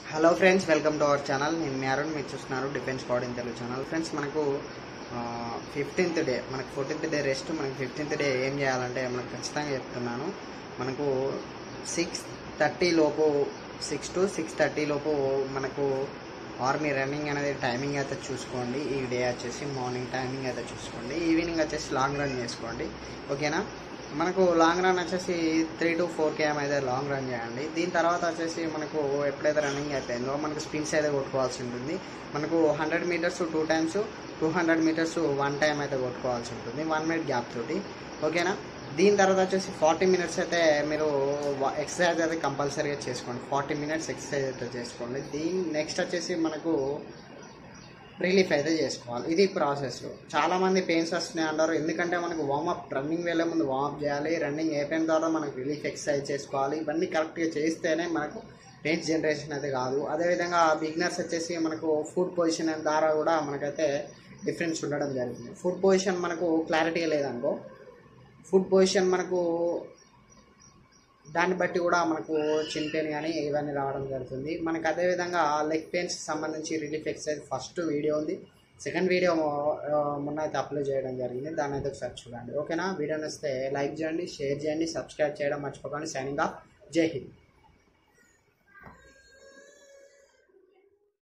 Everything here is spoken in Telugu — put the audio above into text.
hello friends welcome to our channel నేను మీ అరుణ్ మీరు చూస్తున్నారు defence squad in Telugu channel friends మనకు ఫిఫ్టీన్త్ డే మనకు ఫోర్టీన్త్ డే రెస్ట్ మనకు ఫిఫ్టీన్త్ డే ఏం చేయాలంటే మనకు ఖచ్చితంగా చెప్తున్నాను మనకు సిక్స్ థర్టీ లోపు సిక్స్ టు సిక్స్ థర్టీ లోపు మనకు ఆర్మీ రన్నింగ్ అనేది టైమింగ్ అయితే చూసుకోండి ఈ డే వచ్చేసి మార్నింగ్ టైమింగ్ అయితే చూసుకోండి ఈవినింగ్ వచ్చేసి లాంగ్ రన్ చేసుకోండి ఓకేనా మనకు లాంగ్ రన్ వచ్చేసి త్రీ టు ఫోర్ కేఎం అయితే లాంగ్ రన్ చేయండి దీని తర్వాత వచ్చేసి మనకు ఎప్పుడైతే రన్నింగ్ అయిపోయిందో మనకు స్పిన్స్ అయితే కొట్టుకోవాల్సి ఉంటుంది మనకు hundred metres two times two hundred metres one time అయితే కొట్టుకోవాల్సి ఉంటుంది వన్ మినిట్ గ్యాప్ తోటి ఓకేనా దీని తర్వాత వచ్చేసి ఫార్టీ మినిట్స్ అయితే మీరు ఎక్సర్సైజ్ అయితే కంపల్సరీగా చేసుకోండి ఫార్టీ మినిట్స్ ఎక్సర్సైజ్ అయితే చేసుకోండి దీని నెక్స్ట్ వచ్చేసి మనకు రిలీఫ్ అయితే చేసుకోవాలి ఇది ప్రాసెస్ చాలా మంది పెయిన్స్ వస్తున్నాయి అంటారు ఎందుకంటే మనకు వార్మప్ రన్నింగ్ వెళ్ళే ముందు వార్మప్ చేయాలి రన్నింగ్ అయిపోయిన తర్వాత మనకు రిలీఫ్ ఎక్సర్సైజ్ చేసుకోవాలి ఇవన్నీ కరెక్ట్గా చేస్తేనే మనకు పెయిన్స్ జనరేషన్ అయితే కాదు అదేవిధంగా బిగినర్స్ వచ్చేసి మనకు ఫుడ్ పొజిషన్ ద్వారా కూడా మనకైతే డిఫరెన్స్ ఉండడం జరుగుతుంది ఫుడ్ పొజిషన్ మనకు క్లారిటీగా లేదనుకో ఫుడ్ పొజిషన్ మనకు దాన్ని బట్టి కూడా మనకు చిన్ పెయిన్ కానీ ఇవన్నీ రావడం జరుగుతుంది మనకు అదేవిధంగా లెగ్ పెయిన్స్ సంబంధించి రిలీఫ్ ఎక్సర్సైజ్ ఫస్ట్ వీడియో ఉంది సెకండ్ వీడియో ఆ, మొన్న అయితే అప్లోడ్ చేయడం జరిగింది దాన్ని అయితే ఒకసారి చూడండి ఓకేనా వీడియో నచ్చితే లైక్ చేయండి షేర్ చేయండి సబ్స్క్రైబ్ చేయడం మర్చిపోకండి సైనింగ్ ఆఫ్ జై హింద్